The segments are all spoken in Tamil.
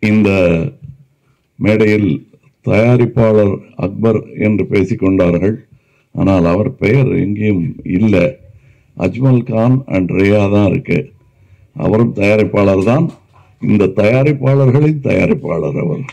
இந்த மேடையில் தயாரிப்பாளர் அக்பர் என்று பேசிக்கொண்டார்கள் ஆனால் அவர் பெயர் எங்கேயும் இல்லை அஜ்மல் கான் அண்ட் ரியா தான் இருக்கு அவரும் தயாரிப்பாளர் தான் இந்த தயாரிப்பாளர்களின் தயாரிப்பாளர் அவர்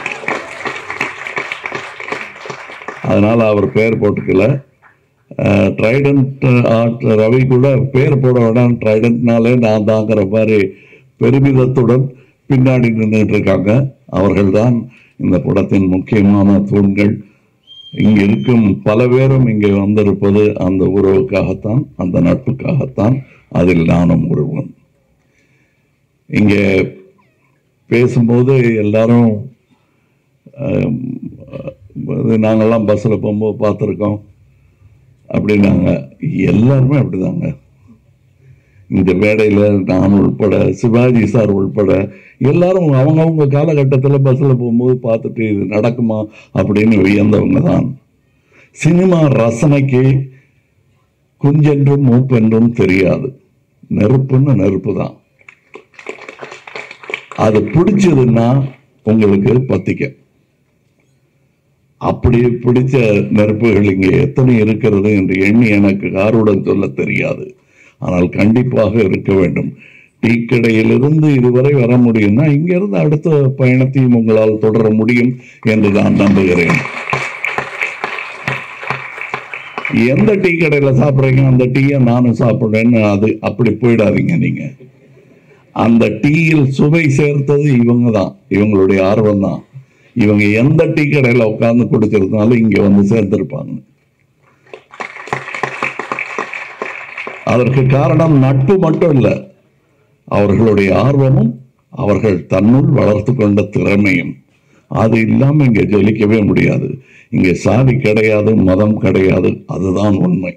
அதனால அவர் பெயர் போட்டுக்கல ட்ரைடன்ட் ஆர்ட் ரவி கூட பேர் போட வேண்டாம் ட்ரைடன்ட்னாலே நான் தாங்கிற மாதிரி பெருமிதத்துடன் பின்னாடி நின்றுட்டு இருக்காங்க அவர்கள்தான் இந்த படத்தின் முக்கியமான தூண்கள் இங்கு இருக்கும் பல பேரும் இங்கே வந்திருப்பது அந்த உறவுக்காகத்தான் அந்த நட்புக்காகத்தான் அதில் நானும் ஒருவன் இங்கே பேசும்போது எல்லாரும் ஆம், அது நாங்கெல்லாம் பஸ்ஸில் போகும்போது பார்த்துருக்கோம் அப்படின்னாங்க எல்லாருமே அப்படிதாங்க இந்த மேடையில் நான் உள்பட சிவாஜி சார் உள்பட எல்லாரும் அவங்கவுங்க காலகட்டத்தில் பஸ்ஸில் போகும்போது பார்த்துட்டு இது நடக்குமா அப்படின்னு வியந்தவங்க தான் சினிமா ரசனைக்கு குஞ்சென்றும் மூப்பென்றும் தெரியாது நெருப்புன்னு நெருப்பு தான் அது பிடிச்சதுன்னா உங்களுக்கு பத்திக்க அப்படி பிடிச்ச நெருப்புகள் இங்கே எத்தனை இருக்கிறது என்று எண்ணி எனக்கு காருடன் சொல்ல தெரியாது ஆனால் கண்டிப்பாக இருக்க வேண்டும் டீ கடையிலிருந்து இதுவரை வர முடியும்னா இங்கிருந்து அடுத்த பயணத்தையும் உங்களால் தொடர முடியும் என்று நான் நம்புகிறேன் எந்த டீ கடையில் சாப்பிட்றீங்க அந்த டீயை நானும் சாப்பிட்றேன்னு அது அப்படி போயிடாதீங்க நீங்க அந்த டீயில் சுவை சேர்த்தது இவங்க தான் இவங்களுடைய ஆர்வம் தான் இவங்க எந்த டீ கடையில் உட்கார்ந்து குடிச்சிருந்தாலும் இங்க வந்து சேர்ந்திருப்பாங்க அதற்கு காரணம் நட்பு மட்டும் இல்லை அவர்களுடைய ஆர்வமும் அவர்கள் தன்னுள் வளர்த்து கொண்ட திறமையும் அது இல்லாம இங்க ஜொலிக்கவே முடியாது இங்க சாதி கிடையாது மதம் கிடையாது அதுதான் உண்மை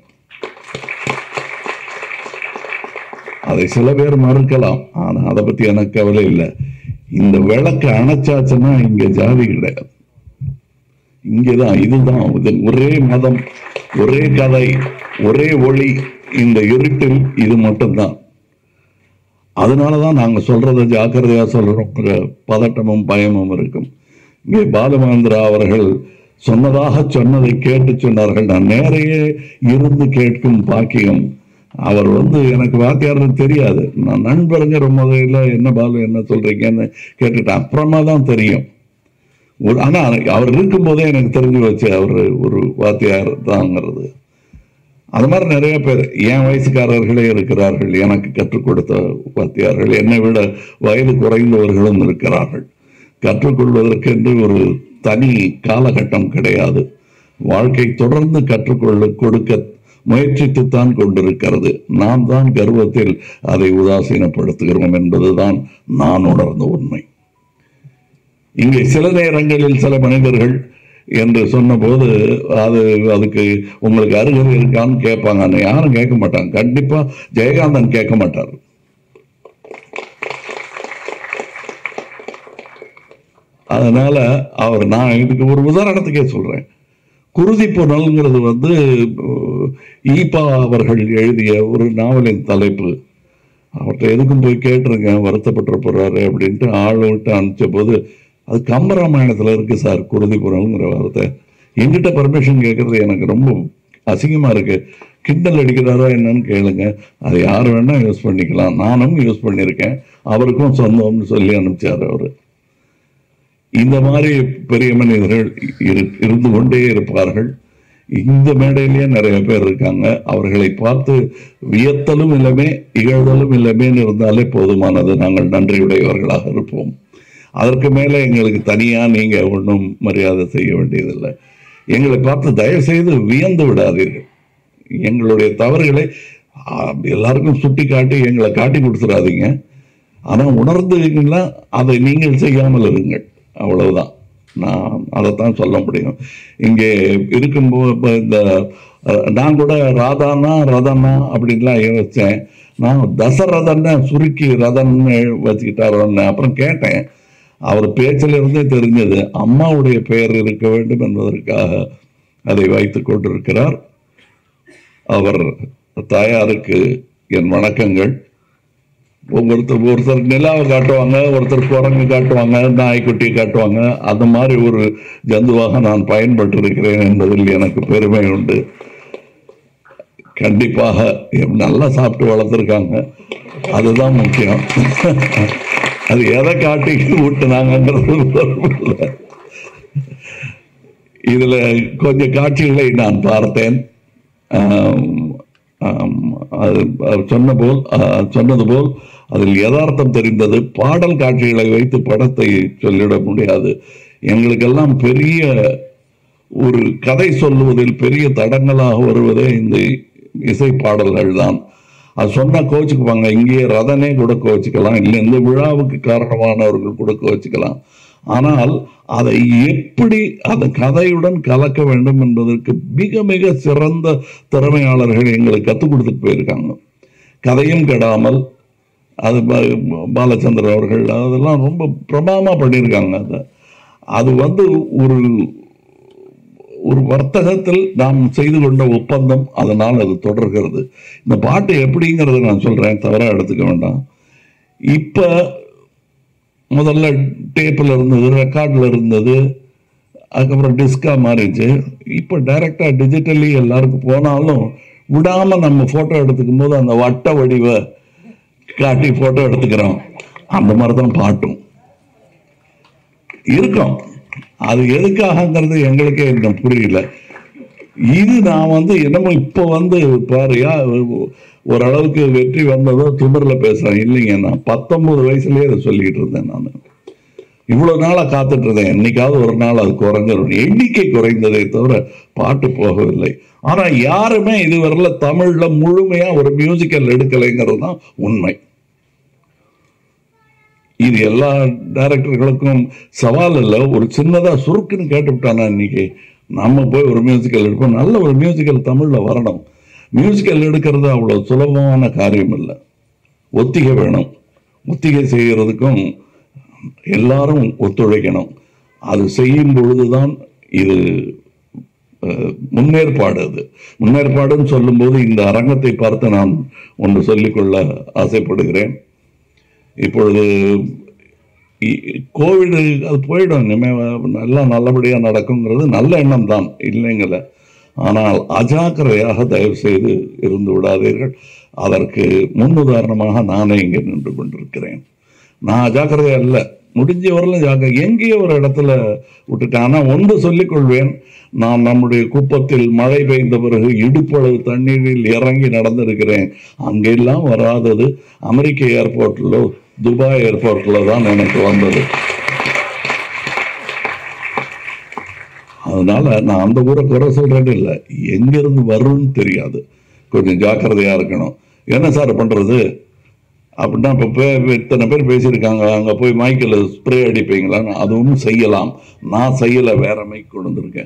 அதை சில பேர் மறுக்கலாம் ஆனா அதை பத்தி எனக்கு கவலை இல்லை இந்த விளக்கு அணைச்சாச்சுன்னா இங்க ஜாதி கிடையாது இங்கதான் இதுதான் இது ஒரே மதம் ஒரே கதை ஒரே ஒளி இந்த இருட்டில் இது மட்டும்தான் அதனாலதான் நாங்க சொல்றதை ஜாக்கிரதையா சொல்றோம் ஒரு பதட்டமும் பயமும் இருக்கும் இங்கே பாலமகேந்திரா அவர்கள் சொன்னதாக சொன்னதை கேட்டு சொன்னார்கள் நான் நேரையே இருந்து கேட்கும் பாக்கியம் அவர் வந்து எனக்கு வாத்தியார்னு தெரியாது நான் நண்பருங்கிற முறையில் என்ன பாலு என்ன சொல்றீங்கன்னு கேட்டுட்டேன் அப்புறமா தான் தெரியும் ஒரு ஆனா அவர் இருக்கும்போதே எனக்கு தெரிஞ்சு வச்சு அவர் ஒரு வாத்தியார் தாங்கிறது அது மாதிரி நிறைய பேர் என் வயசுக்காரர்களே இருக்கிறார்கள் எனக்கு கற்றுக் கொடுத்த வாத்தியார்கள் என்னை விட வயது குறைந்தவர்களும் இருக்கிறார்கள் கற்றுக்கொள்வதற்கென்று ஒரு தனி காலகட்டம் கிடையாது வாழ்க்கை தொடர்ந்து கற்றுக்கொள்ள கொடுக்க முயற்சித்துத்தான் கொண்டிருக்கிறது நாம் தான் கர்வத்தில் அதை உதாசீனப்படுத்துகிறோம் என்பதுதான் நான் உணர்ந்த உண்மை இங்கே சில நேரங்களில் சில மனிதர்கள் என்று சொன்னபோது அது அதுக்கு உங்களுக்கு அருகதை இருக்கான்னு கேட்பாங்க ஆனா யாரும் கேட்க மாட்டாங்க கண்டிப்பா ஜெயகாந்தன் கேட்க மாட்டார் அதனால அவர் நான் இதுக்கு ஒரு உதாரணத்துக்கே சொல்றேன் குருதி புனல்ங்கிறது வந்து அஹ், ஈபா அவர்கள் எழுதிய ஒரு நாவலின் தலைப்பு அவர்கிட்ட எதுக்கும் போய் கேட்டிருக்கேன் வருத்தப்பட்டு போறாரு அப்படின்ட்டு ஆள் விட்டு அனுப்பிச்ச போது அது கம்பராமாயணத்துல இருக்கு சார் குருதி புனல்ங்கிற வார்த்தை என்கிட்ட பர்மிஷன் கேட்கறது எனக்கு ரொம்ப அசிங்கமா இருக்கு கிண்டல் அடிக்கிறாரா என்னன்னு கேளுங்க அது யார் வேணா யூஸ் பண்ணிக்கலாம் நானும் யூஸ் பண்ணியிருக்கேன் அவருக்கும் சொந்தம்னு சொல்லி அனுப்பிச்சாரு அவரு இந்த மாதிரி பெரிய மனிதர்கள் இரு- இருந்து கொண்டே இருப்பார்கள் இந்த மேடையிலேயே நிறைய பேர் இருக்காங்க அவர்களை பார்த்து வியத்தலும் இல்லமே இகழ்தலும் இல்லமேன்னு இருந்தாலே போதுமானது நாங்கள் நன்றியுடையவர்களாக இருப்போம் அதற்கு மேலே எங்களுக்கு தனியா நீங்க ஒன்றும் மரியாதை செய்ய வேண்டியதில்லை எங்களை பார்த்து தயவு செய்து வியந்து விடாதீர்கள் எங்களுடைய தவறுகளை ஆ, எல்லாருக்கும் சுட்டி காட்டி எங்களை காட்டி கொடுத்துடாதீங்க ஆனா உணர்ந்தீங்கன்னா அதை நீங்கள் செய்யாமல் இருங்கள் அவ்வளவுதான் நான் அதைத்தான் சொல்ல முடியும் இங்கே இருக்கும்போது இப்ப இந்த அஹ், நான் கூட ராதானா ரதனா அப்படின்லாம் யோசிச்சேன் நான் தசரதன்னு சுருக்கி ரதன்னு வச்சுக்கிட்டாரோன்னு அப்புறம் கேட்டேன் அவர் பேச்சில் இருந்தே தெரிஞ்சது அம்மாவுடைய பெயர் இருக்க வேண்டும் என்பதற்காக அதை வைத்துக் கொண்டிருக்கிறார் அவர் தாயாருக்கு என் வணக்கங்கள் ஒருத்தர் ஒருத்தர் நிலாவை காட்டுவாங்க ஒருத்தர் குரங்கு காட்டுவாங்க நாய்க்குட்டி காட்டுவாங்க அந்த மாதிரி ஒரு ஜந்துவாக நான் பயன்பட்டு இருக்கிறேன் என்பதில் எனக்கு பெருமை உண்டு கண்டிப்பாக நல்லா சாப்பிட்டு வளர்த்துருக்காங்க அதுதான் முக்கியம் அது எதை காட்டி ஊட்டுனாங்கன்றது பொறுப்பில்லை. இதுல கொஞ்சம் காட்சிகளை நான் பார்த்தேன் ஆம், ஆம், அது அவர் சொன்ன போல் ஆஹ், சொன்னது போல் அதில் யதார்த்தம் தெரிந்தது பாடல் காட்சிகளை வைத்து படத்தை சொல்லிட முடியாது எங்களுக்கெல்லாம் பெரிய ஒரு கதை சொல்லுவதில் பெரிய தடங்களாக வருவதே இந்த இசை பாடல்கள் தான் அது சொன்னா கோச்சுக்குவாங்க இங்கேயே ரதனே கூட கோச்சுக்கலாம் இல்லை இந்த விழாவுக்கு காரணமானவர்கள் கூட கோச்சுக்கலாம் ஆனால் அதை எப்படி அந்த கதையுடன் கலக்க வேண்டும் என்பதற்கு மிக மிக சிறந்த திறமையாளர்கள் எங்களுக்கு கற்றுக் கொடுத்துட்டு போயிருக்காங்க கதையும் கெடாமல் அது பா- பாலச்சந்தர் அவர்கள் அதெல்லாம் ரொம்ப பிரமாதமாக பண்ணியிருக்காங்க அதை அது வந்து ஒரு ஒரு வர்த்தகத்தில் நாம் செய்து கொண்ட ஒப்பந்தம் அதனால் அது தொடர்கிறது இந்த பாட்டு எப்படிங்கிறத நான் சொல்றேன் தவறா எடுத்துக்க வேண்டாம் இப்ப முதல்ல டேப்பில் இருந்தது ரெக்கார்டில் இருந்தது அதுக்கப்புறம் டிஸ்கா மாறிச்சு இப்போ டைரக்டா டிஜிட்டலி எல்லாருக்கும் போனாலும் விடாம நம்ம போட்டோ எடுத்துக்கும் போது அந்த வட்ட வடிவ காட்டி போட்டோ எடுத்துக்கிறோம் அந்த மாதிரி தான் பாட்டும் இருக்கும் அது எதுக்காகங்கிறது எங்களுக்கே இன்னும் புரியல இது நான் வந்து என்னமோ இப்போ வந்து பாருயா ஓரளவுக்கு வெற்றி வந்ததோ திமிரில் பேசுறேன் இல்லைங்க நான் பத்தொன்பது வயசுலயே அதை சொல்லிக்கிட்டு இருந்தேன் நான் இவ்வளவு நாளா காத்துட்டு இருந்தேன் என்னைக்காவது ஒரு நாள் அது குறைஞ்சிடும் எண்ணிக்கை குறைந்ததே தவிர பாட்டு போகவில்லை ஆனா யாருமே இதுவரையில தமிழ்ல முழுமையா ஒரு மியூசிக்கல் எடுக்கலைங்கிறது தான் உண்மை இது எல்லா டைரக்டர்களுக்கும் சவால் இல்லை ஒரு சின்னதா சுருக்குன்னு கேட்டுவிட்டானா இன்னைக்கு நம்ம போய் ஒரு மியூசிக்கல் எடுப்போம் நல்ல ஒரு மியூசிக்கல் தமிழ்ல வரணும் மியூசிக்கல் எடுக்கிறது அவ்வளவு சுலபமான காரியம் இல்லை ஒத்திகை வேணும் ஒத்திகை செய்கிறதுக்கும் எல்லாரும் ஒத்துழைக்கணும் அது செய்யும் பொழுதுதான் இது அஹ், முன்னேற்பாடு அது முன்னேற்பாடுன்னு சொல்லும்போது இந்த அரங்கத்தை பார்த்து நான் ஒன்று சொல்லிக்கொள்ள ஆசைப்படுகிறேன் இப்பொழுது இ- கோவிட் அது போயிடும் இனிமே எல்லாம் நல்லபடியாக நடக்குங்கிறது நல்ல எண்ணம் தான் இல்லைங்கல ஆனால் அஜாக்கிரதையாக தயவு செய்து இருந்து விடாதீர்கள் அதற்கு முன்னுதாரணமாக நானே இங்கே நின்று கொண்டிருக்கிறேன் நான் அஜாக்கிரதையா இல்லை முடிஞ்ச வரலும் ஜாக்கிர எங்கேயோ ஒரு இடத்துல விட்டுட்டேன் ஆனால் ஒன்று சொல்லிக் கொள்வேன் நான் நம்முடைய குப்பத்தில் மழை பெய்த பிறகு இடுப்பளவு தண்ணீரில் இறங்கி நடந்திருக்கிறேன் அங்கெல்லாம் வராதது அமெரிக்க ஏர்போர்ட்டிலோ துபாய் ஏர்போர்ட்டில் தான் எனக்கு வந்தது அதனால நான் அந்த ஊரை குறை சொல்றது இல்லை எங்கிருந்து வரும்னு தெரியாது கொஞ்சம் ஜாக்கிரதையா இருக்கணும் என்ன சார் பண்றது அப்படின்னா இப்போ பே- இத்தனை பேர் பேசியிருக்காங்க அங்கே போய் மைக்கில் ஸ்ப்ரே அடிப்பீங்களான்னு அதுவும் செய்யலாம் நான் செய்யலை வேற மைக் கொண்டு வந்திருக்கேன்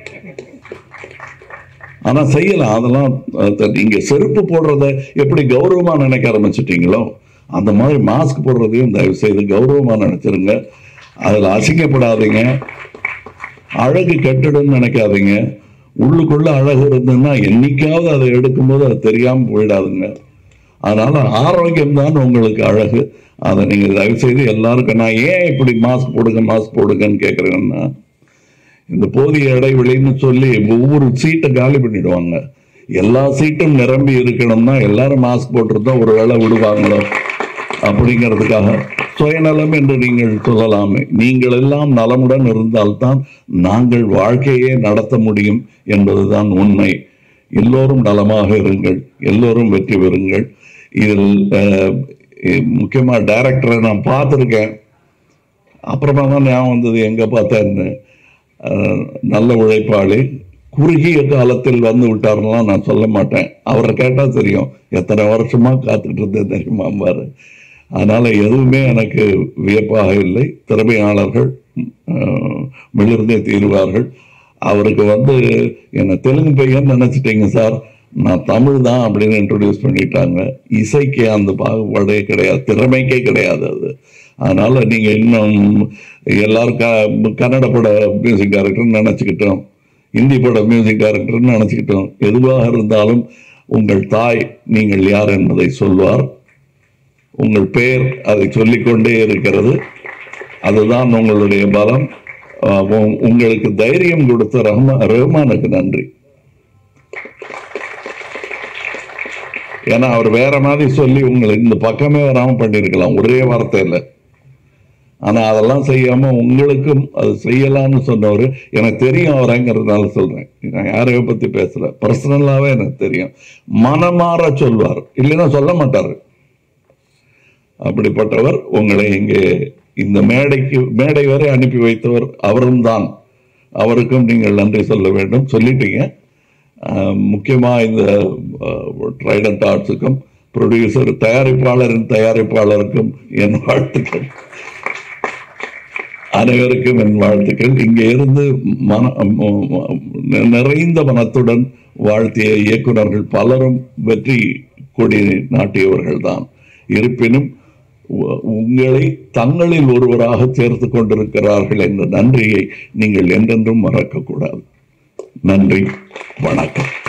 ஆனால் செய்யலாம் அதெல்லாம் அஹ், நீங்க செருப்பு போடுறத எப்படி கௌரவமா நினைக்க ஆரம்பிச்சிட்டீங்களோ அந்த மாதிரி மாஸ்க் போடுறதையும் தயவு செய்து கௌரவமா நினைச்சிருங்க அதில் அசிங்கப்படாதீங்க அழகு கெட்டுடும்னு நினைக்காதீங்க உள்ளுக்குள்ள அழகு இருந்ததுன்னா என்னைக்காவது அதை எடுக்கும்போது அது தெரியாம போயிடாதுங்க அதனால ஆரோக்கியம் தான் உங்களுக்கு அழகு அதை நீங்க தயவு செய்து எல்லாருக்கும் நான் ஏன் இப்படி மாஸ்க் போடுங்க மாஸ்க் போடுங்கன்னு கேட்குறேன்னா இந்த போதிய இடைவெளின்னு சொல்லி ஒவ்வொரு சீட்டை காலி பண்ணிடுவாங்க எல்லா சீட்டும் நிரம்பி இருக்கணும்னா எல்லாரும் மாஸ்க் போட்டிருந்தா ஒரு வேளை விடுவாங்களோ அப்படிங்கிறதுக்காக சுயநலம் என்று நீங்கள் சொல்லலாமே நீங்கள் எல்லாம் நலமுடன் இருந்தால்தான் நாங்கள் வாழ்க்கையே நடத்த முடியும் என்பதுதான் உண்மை எல்லோரும் நலமாக இருங்கள் எல்லோரும் வெற்றி பெறுங்கள் இதில் அஹ், முக்கியமா டைரக்டரை நான் பார்த்துருக்கேன் அப்புறமா தான் ஞாபகம் வந்தது எங்க பார்த்தேன்னு அஹ், நல்ல உழைப்பாளி குறுகிய காலத்தில் வந்து விட்டார்லாம் நான் சொல்ல மாட்டேன் அவரை கேட்டால் தெரியும் எத்தனை வருஷமா காத்துட்டு இருந்தேன் தெரியுமா பாரு அதனால எதுவுமே எனக்கு வியப்பாக இல்லை திறமையாளர்கள் அஹ், மிளிர்ந்தே தீருவார்கள் அவருக்கு வந்து என்னை தெலுங்கு பையன் நினைச்சிட்டீங்க சார் நான் தமிழ் தான் அப்படின்னு இன்ட்ரடியூஸ் பண்ணிட்டாங்க இசைக்கு அந்த பாகுபாடே கிடையாது திறமைக்கே கிடையாது அது அதனால நீங்க இன்னும் எல்லாரும் க கன்னட பட மியூசிக் டைரக்டர்னு நினச்சிக்கிட்டோம் ஹிந்தி பட மியூசிக் டைரக்டர்னு நினச்சிக்கிட்டோம் எதுவாக இருந்தாலும் உங்கள் தாய் நீங்கள் யார் என்பதை சொல்வார் உங்கள் பெயர் அதை சொல்லிக்கொண்டே இருக்கிறது அதுதான் உங்களுடைய பலம் அஹ், உ- உங்களுக்கு தைரியம் கொடுத்த ரஹ்மா ரஹ்மானுக்கு நன்றி ஏன்னா அவர் வேற மாதிரி சொல்லி உங்களை இந்த பக்கமே வராம பண்ணிருக்கலாம் ஒரே வார்த்தையில ஆனா அதெல்லாம் செய்யாம உங்களுக்கும் அது செய்யலாம்னு சொன்னவர் எனக்கு தெரியும் அவரங்கிறதுனால சொல்றேன் நான் யாரையோ பத்தி பேசல பர்சனலாவே எனக்கு தெரியும் மனமாற சொல்வார் இல்லைன்னா சொல்ல மாட்டாரு அப்படிப்பட்டவர் உங்களை இங்கே இந்த மேடைக்கு மேடை வரை அனுப்பி வைத்தவர் அவரும் தான் அவருக்கும் நீங்கள் நன்றி சொல்ல வேண்டும் சொல்லிட்டீங்க ஆஹ் முக்கியமா இந்த ட்ரைடன்ட் ஆர்ட்ஸுக்கும் ப்ரொடியூசர் தயாரிப்பாளரின் தயாரிப்பாளருக்கும் என் வாழ்த்துக்கள் அனைவருக்கும் என் வாழ்த்துக்கள் இங்கே இருந்து மன ம- ம- நிறைந்த மனத்துடன் வாழ்த்திய இயக்குனர்கள் பலரும் வெற்றி கொடி நாட்டியவர்கள் தான் இருப்பினும் உ- உங்களை தங்களில் ஒருவராக சேர்த்து கொண்டிருக்கிறார்கள் என்ற நன்றியை நீங்கள் என்றென்றும் மறக்கக்கூடாது நன்றி வணக்கம்